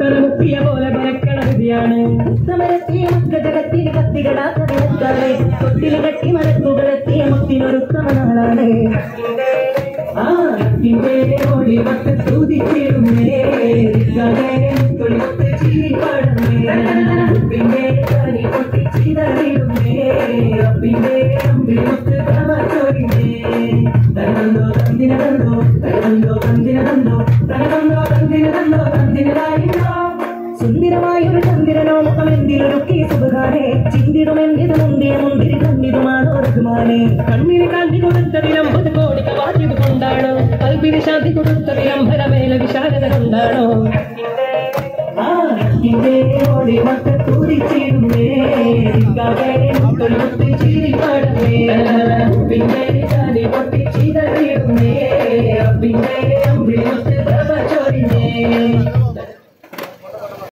മുട്ടന മുക്കിയ പോലെ പരക്കണ വിധിയാണ് സമരത്തിയ മക്കജകത്തിന് കത്തികടാത്തതിനെത്താതെ തൊട്ടിൽ കെട്ടി മരക്കുകളെത്തിയ മുത്തിനൊരുത്തമനാളാണ് ആ നിന്റെ ഓടി വട്ട് സ്തുതിച്ചിടുന്നേ തൊളിമൊത്ത് ചിരി പാടുന്നേ പിന്നെ കനി പൊട്ടി ചിതറിടുന്നേ പിന്നെ അമ്പിളിമൊത്ത് തമച്ചോരിന്നേ തന്നോ തന്തിനതന്തോ തന്നോ തന്തിനതന്തോ തന്നോ തന്തിനതന്തോ തന്തിനതായിട്ടോ സുന്ദരമായൊരു ചന്ദ്രനോ മുഖമെന്തിലൊരുക്കി സുഖാനെ ചിന്തിടുമെന്തിത് മുന്തിയ മുന്തിരി കണ്ണിതുമാണോ റഹ്മാനെ കണ്ണിന് കാന്തി കൊടുത്തതിൽ അമ്പത് കോടി കവാറ്റിയത് കൊണ്ടാണോ കൽപ്പിന് ശാന്തി കൊടുത്തതിൽ അമ്പലമേല വിശാലത കൊണ്ടാണോ ആ നിന്റെ ഓടി മക്ക തുടിച്ചിടുന്നേ തൊഴുത്ത് ചിരി പാടുന്നേ പിന്നെ കാലി പൊട്ടി ചിതറിയുന്നേ പിന്നെ അമ്പിളി മുത്ത് പ്രഭ ചൊരിഞ്ഞേ